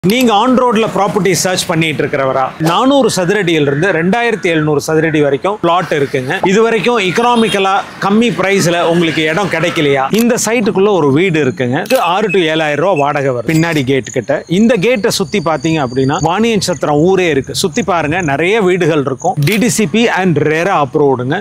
நீங்க ஆன் ரோட்ல property search பண்ணிட்டு இருக்கிறவரா நானூறு சதுரடியில இருந்து ரெண்டாயிரத்தி எழுநூறு சதுரடி வரைக்கும் பிளாட் இருக்குங்க இது வரைக்கும் எக்கனாமிக்கலா கம்மி பிரைஸ்ல உங்களுக்கு இடம் கிடைக்கலையா இந்த சைட்டுக்குள்ள ஒரு வீடு இருக்குங்க இது ஆறு டு ஏழாயிரம் ரூபாய் வாடகை வரும் பின்னாடி கேட் கிட்ட இந்த கேட்டை சுத்தி பாத்தீங்க அப்படின்னா வாணியன் சத்திரம் ஊரே இருக்கு சுத்தி பாருங்க நிறைய வீடுகள் இருக்கும் டிடிசிபி அண்ட் ரேரா அப்ரூவ்டுங்க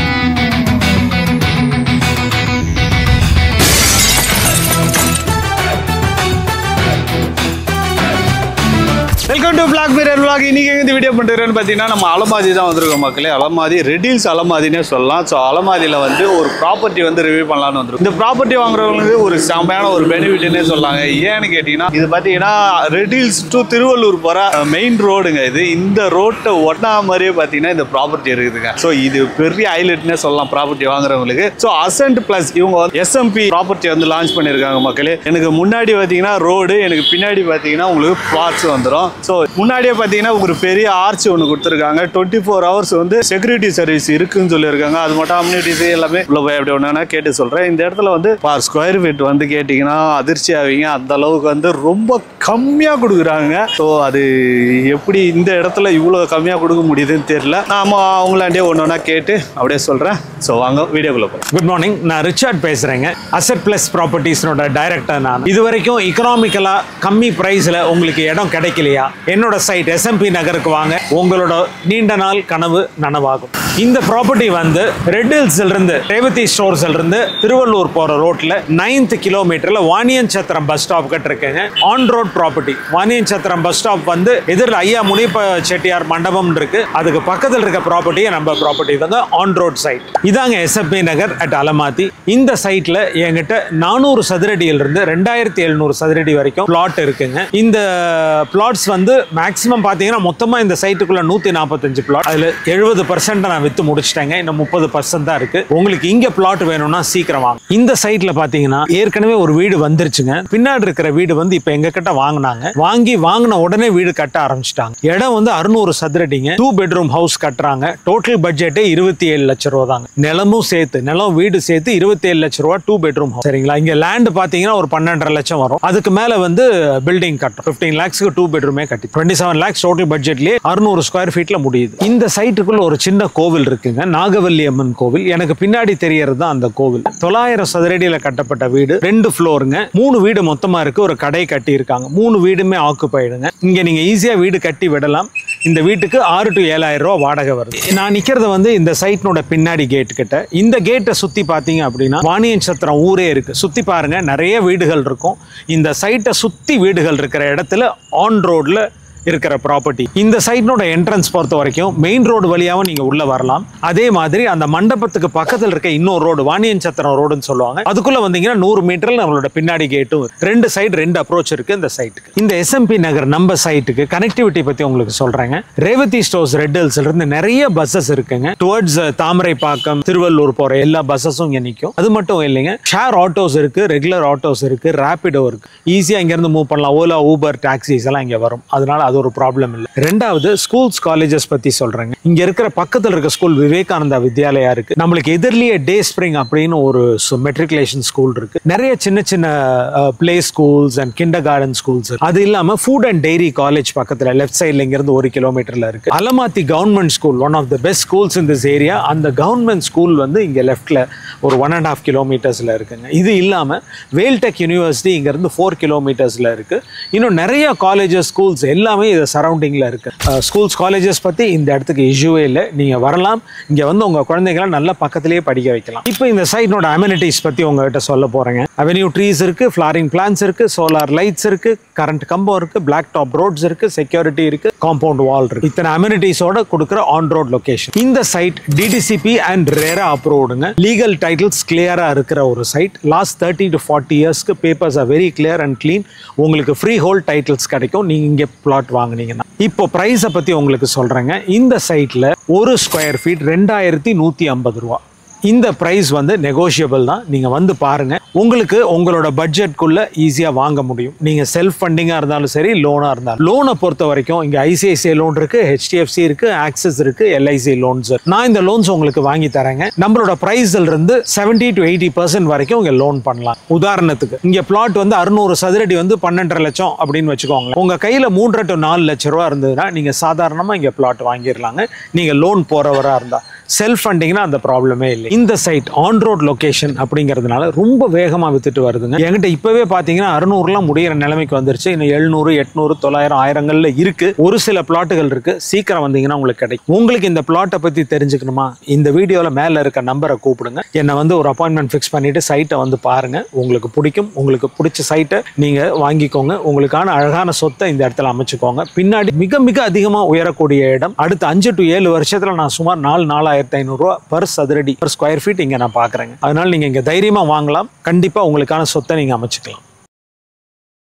welcome to black mirror vlog இன்னைக்கு இந்த வீடியோ பண்ணுறேன்னு பார்த்தீங்கன்னா நம்ம அலமாதி தான் வந்திருக்கோம் மக்களே அலமாதி ரெடில்ஸ் அலமாதினே சொல்லலாம் ஸோ அலமாதியில் வந்து ஒரு ப்ராப்பர்ட்டி வந்து ரிவ்யூ பண்ணலாம்னு வந்திருக்கும் இந்த ப்ராப்பர்ட்டி வாங்குறவங்களுக்கு ஒரு செம்மையான ஒரு பெனிஃபிட்னே சொல்லாங்க ஏன்னு கேட்டிங்கன்னா இது பார்த்தீங்கன்னா ரெடில்ஸ் டு திருவள்ளூர் போகிற மெயின் ரோடுங்க இது இந்த ரோட்டை ஒட்டா மாதிரியே பார்த்தீங்கன்னா இந்த ப்ராப்பர்ட்டி இருக்குதுங்க ஸோ இது பெரிய ஹைலைட்னே சொல்லலாம் ப்ராப்பர்ட்டி வாங்குறவங்களுக்கு ஸோ அசன்ட் ப்ளஸ் இவங்க வந்து எஸ்எம்பி ப்ராப்பர்ட்டி வந்து லான்ச் பண்ணியிருக்காங்க மக்களே எனக்கு முன்னாடி பார்த்தீங்கன்னா ரோடு எனக்கு பின்னாடி பார்த்தீங்கன்னா உங்களுக்கு பிளாட்ஸ் வந்துடும் ஸோ முன்னாடியே பார்த்தீங்கன்னா ஒரு பெரிய ஆர்ச் ஒன்று கொடுத்துருக்காங்க டுவெண்ட்டி ஃபோர் ஹவர்ஸ் வந்து செக்யூரிட்டி சர்வீஸ் இருக்குன்னு சொல்லியிருக்காங்க அது மட்டும் அம்யூனிட்டிஸ் எல்லாமே உள்ள போய் அப்படி ஒன்று கேட்டு சொல்கிறேன் இந்த இடத்துல வந்து பார் ஸ்கொயர் ஃபீட் வந்து கேட்டிங்கன்னா அதிர்ச்சி ஆவீங்க அந்த அளவுக்கு வந்து ரொம்ப கம்மியாக கொடுக்குறாங்க ஸோ அது எப்படி இந்த இடத்துல இவ்வளோ கம்மியாக கொடுக்க முடியுதுன்னு தெரியல நாம அவங்களாண்டே ஒன்று ஒன்றா கேட்டு அப்படியே சொல்கிறேன் ஸோ வாங்க வீடியோக்குள்ளே போகிறோம் குட் மார்னிங் நான் ரிச்சர்ட் பேசுறேங்க அசெட் பிளஸ் ப்ராப்பர்ட்டிஸ்னோட டைரக்டர் நான் இது வரைக்கும் எக்கனாமிக்கலா கம்மி பிரைஸ்ல உங்களுக்கு இடம் கிடைக்கலையா என்னோட சைட் எஸ்எம்பி நகருக்கு வாங்க உங்களோட நீண்ட நாள் கனவு நனவாகும் இந்த ப்ராப்பர்ட்டி வந்து ரெட் ஹில்ஸ்ல இருந்து ரேவதி ஸ்டோர்ஸ்ல இருந்து திருவள்ளூர் போற ரோட்ல நைன்த் கிலோமீட்டர்ல வாணியன் சத்திரம் பஸ் ஸ்டாப் கிட்ட இருக்குங்க on road property Vaniyan Chathiram bus stop வந்து எதிரில் ஐயா முனிப்ப செட்டியார் மண்டபம் இருக்கு அதுக்கு பக்கத்தில் இருக்க ப்ராப்பர்ட்டி நம்ம ப்ராப்பர்ட்டி தாங்க ஆன் ரோட் சைட் இதாங்க எஸ்எப்பி நகர் அட் அலமாத்தி இந்த சைட்ல என்கிட்ட நானூறு சதுரடியில இருந்து ரெண்டாயிரத்தி எழுநூறு சதுரடி வரைக்கும் பிளாட் இருக்குங்க இந்த பிளாட்ஸ் வந்து மேக்ஸிமம் பார்த்தீங்கன்னா மொத்தமாக இந்த சைட்டுக்குள்ள நூற்றி நாற்பத்தஞ்சு பிளாட் அதில் எழுபது பர்சன்ட் நான் விற்று முடிச்சிட்டேங்க இன்னும் முப்பது பர்சன்ட் தான் இருக்கு உங்களுக்கு இங்கே பிளாட் வேணும்னா சீக்கிரம் வாங்க இந்த சைட்ல பார்த்தீங்கன்னா ஏற்கனவே ஒரு வீடு வந்துருச்சுங்க பின்னாடி இருக்கிற வீடு வந்து இப்போ எங்க கிட்ட வாங்கினாங்க வாங்கி வாங்கின உடனே வீடு கட்ட ஆரம்பிச்சிட்டாங்க இடம் வந்து அறுநூறு சதுரடிங்க டூ பெட்ரூம் ஹவுஸ் கட்டுறாங்க டோட்டல் பட்ஜெட்டே இருபத்தி ஏழு லட்சம் ரூபா தாங்க நிலமும் சேர்த்து நிலம் வீடு சேர்த்து இருபத்தி ஏழு லட்சம் ரூபா டூ பெட்ரூம் ஹவுஸ் சரிங்களா இங்க லேண்ட் பாத்தீங்கன்னா ஒரு பன்னெண்டரை லட்சம் வரும் அதுக்கு மேல வந்து பில்டிங் கட்டும் பிப்டீன் லேக்ஸ்க்கு டூ பெட்ரூமே கட்டி டுவெண்ட்டி செவன் லேக்ஸ் டோட்டல் பட்ஜெட்லயே அறுநூறு ஸ்கொயர் ஃபீட்ல முடியுது இந்த சைட்டுக்குள்ள ஒரு சின்ன கோவில் இருக்குங்க நாகவல்லி அம்மன் கோவில் எனக்கு பின்னாடி தெரியறது தான் அந்த கோவில் தொள்ளாயிரம் சதுரடியில கட்டப்பட்ட வீடு ரெண்டு ஃப்ளோருங்க மூணு வீடு மொத்தமா இருக்கு ஒரு கடை கட்டி இருக்காங்க மூணு வீடுமே ஆக்குப்பைடுங்க இங்க நீங்க ஈஸியா வீடு கட்டி விடலாம் இந்த வீட்டுக்கு ஆறு டு ஏழாயிரம் ரூபா வாடகை வருது நான் நிக்கிறது வந்து இந்த சைட்னோட பின்னாடி கேட் கிட்ட இந்த கேட்டை சுத்தி பாத்தீங்க அப்படின்னா வாணியன் சத்திரம் ஊரே இருக்கு சுத்தி பாருங்க நிறைய வீடுகள் இருக்கும் இந்த சைட்டை சுத்தி வீடுகள் இருக்கிற இடத்துல ஆன் ரோட்ல இருக்கிற ப்ராப்பர்ட்டி இந்த சைட்னோட என்ட்ரன்ஸ் பொறுத்த வரைக்கும் மெயின் ரோடு வழியாகவும் நீங்க உள்ள வரலாம் அதே மாதிரி அந்த மண்டபத்துக்கு பக்கத்தில் இருக்க இன்னொரு ரோடு வாணியன் சத்திரம் ரோடுன்னு சொல்லுவாங்க அதுக்குள்ள வந்தீங்கன்னா நூறு மீட்டர்ல நம்மளோட பின்னாடி கேட்டும் இருக்கு. ரெண்டு சைடு ரெண்டு அப்ரோச் இருக்கு இந்த சைட்டுக்கு இந்த எஸ்எம்பி நகர் நம்ம சைட்டுக்கு கனெக்டிவிட்டி பத்தி உங்களுக்கு சொல்றேங்க ரேவதி ஸ்டோர்ஸ் ரெட் ஹில்ஸ்ல இருந்து நிறைய பஸ்ஸஸ் இருக்குங்க டுவர்ட்ஸ் தாமரைப்பாக்கம் திருவள்ளூர் போற எல்லா பஸ்ஸஸும் இங்க நிற்கும் அது மட்டும் இல்லைங்க ஷேர் ஆட்டோஸ் இருக்கு ரெகுலர் ஆட்டோஸ் இருக்கு ரேபிடோ இருக்கு ஈஸியா இங்க இருந்து மூவ் பண்ணலாம் ஓலா ஊபர் டாக்ஸிஸ் எல்லாம் இங்க வரும் அதனால அது ஒரு ப்ராப்ளம் இல்லை ரெண்டாவது ஸ்கூல்ஸ் காலேஜஸ் பத்தி சொல்றேங்க இங்க இருக்கிற பக்கத்துல இருக்க ஸ்கூல் விவேகானந்தா வித்யாலயா இருக்கு நம்மளுக்கு எதிரிலேயே டே ஸ்ப்ரிங் அப்படின்னு ஒரு மெட்ரிகுலேஷன் ஸ்கூல் இருக்கு நிறைய சின்ன சின்ன play schools and kindergarten schools அது இல்லாம ஃபுட் அண்ட் டெய்ரி காலேஜ் பக்கத்துல லெஃப்ட் சைட்ல இங்க இருந்து ஒரு கிலோமீட்டர்ல இருக்கு Alamathi government school one of the best schools in this area அந்த கவர்மெண்ட் ஸ்கூல் வந்து இங்க லெஃப்ட்ல ஒரு ஒன் அண்ட் ஹாஃப் கிலோமீட்டர்ஸ்ல இருக்குங்க இது இல்லாம வேல்டெக் யூனிவர்சிட்டி இங்க இருந்து ஃபோர் கிலோமீட்டர்ஸ்ல இருக்கு இன்னும் நிறைய காலேஜஸ் ஸ்கூல்ஸ் எல்லாமே இது சரௌண்டிங்ல இருக்கு ஸ்கூல்ஸ் காலேஜஸ் பத்தி இந்த இடத்துக்கு இஷ்யூவே இல்லை நீங்க வரலாம் இங்க வந்து உங்க குழந்தைகளை நல்லா பக்கத்திலேயே படிக்க வைக்கலாம் இப்போ இந்த சைட்னோட அமெனிட்டிஸ் பத்தி உங்ககிட்ட சொல்ல போறேங்க அவென்யூ ட்ரீஸ் இருக்கு ஃபிளாரிங் பிளான்ஸ் இருக்கு சோலார் லைட்ஸ் இருக்கு கரண்ட் கம்பம் இருக்கு பிளாக் டாப் ரோட்ஸ் இருக்கு செக்யூரிட்டி இருக்கு காம்பவுண்ட் வால் இருக்கு இத்தனை அமெனிட்டிஸோட கொடுக்குற ஆன் ரோட் லொகேஷன் இந்த சைட் டிடிசிபி அண்ட் ரேரா அப்ரூவ்டுங்க லீகல் டைட்டில்ஸ் கிளியரா இருக்கிற ஒரு site last thirty to forty இயர்ஸ்க்கு papers are very clear and clean உங்களுக்கு ஃப்ரீ ஹோல்ட் டைட்டில்ஸ் கிடைக்கும் நீங்க இங்கே பிளாட் வாங்குனீங்கன்னா இப்போ ப்ரைஸை பத்தி உங்களுக்கு சொல்றேங்க இந்த சைட்ல ஒரு ஸ்கொயர் ஃபீட் ரெண்டாயிரத்தி நூத்தி ஐம்பது ரூபா இந்த ப்ரைஸ் வந்து நெகோஷியபிள் தான் நீங்கள் வந்து பாருங்க உங்களுக்கு உங்களோட பட்ஜெட்குள்ள ஈஸியாக வாங்க முடியும் நீங்கள் செல்ஃப் ஃபண்டிங்காக இருந்தாலும் சரி லோனாக இருந்தாலும் லோனை பொறுத்த வரைக்கும் இங்கே ஐசிஐசிஐ லோன் இருக்கு ஹெச்டிஎஃப்சி இருக்கு ஆக்சிஸ் இருக்கு எல்ஐசி லோன்ஸ் நான் இந்த லோன்ஸ் உங்களுக்கு வாங்கி தரேங்க நம்மளோட ப்ரைஸ்ல இருந்து செவன்டி டு எயிட்டி பர்சன்ட் வரைக்கும் இங்கே லோன் பண்ணலாம் உதாரணத்துக்கு இங்கே பிளாட் வந்து அறுநூறு சதுரடி வந்து பன்னெண்டரை லட்சம் அப்படின்னு வச்சுக்கோங்க உங்க கையில மூன்றரை டு நாலு லட்ச ரூபா இருந்ததுன்னா நீங்க சாதாரணமா இங்க பிளாட் வாங்கிடலாங்க நீங்க லோன் போறவரா இருந்தா செல்ஃப் ஃபண்டிங்னா அந்த ப்ராப்ளமே இல்லை இந்த சைட் ஆன் ரோட் லொகேஷன் அப்படிங்கிறதுனால ரொம்ப வேகமா வித்துட்டு வருதுங்க என்கிட்ட இப்பவே பாத்தீங்கன்னா அறுநூறுலாம் முடியிற நிலைமைக்கு வந்துருச்சு இன்னும் எழுநூறு எட்நூறு தொள்ளாயிரம் ஆயிரங்கள்ல இருக்கு ஒரு சில பிளாட்டுகள் இருக்கு சீக்கிரம் வந்தீங்கன்னா உங்களுக்கு கிடைக்கும் உங்களுக்கு இந்த பிளாட்டை பத்தி தெரிஞ்சுக்கணுமா இந்த வீடியோல மேல இருக்க நம்பரை கூப்பிடுங்க என்னை வந்து ஒரு அப்பாயின்மெண்ட் ஃபிக்ஸ் பண்ணிட்டு சைட்டை வந்து பாருங்க உங்களுக்கு பிடிக்கும் உங்களுக்கு பிடிச்ச சைட்டை நீங்க வாங்கிக்கோங்க உங்களுக்கான அழகான சொத்தை இந்த இடத்துல அமைச்சுக்கோங்க பின்னாடி மிக மிக அதிகமா உயரக்கூடிய இடம் அடுத்த அஞ்சு டு ஏழு வருஷத்துல நான் சுமார் நாலு நாலாயிரத்தி ஐநூறுரூவா பர் சதுரடி பர் ஸ்கொயர் ஃபீட் இங்க நான் பாக்குறேங்க அதனால நீங்க இங்க தைரியமா வாங்கலாம் கண்டிப்பா உங்களுக்கான சொத்தை நீங்க அமைச்சுக்கலாம்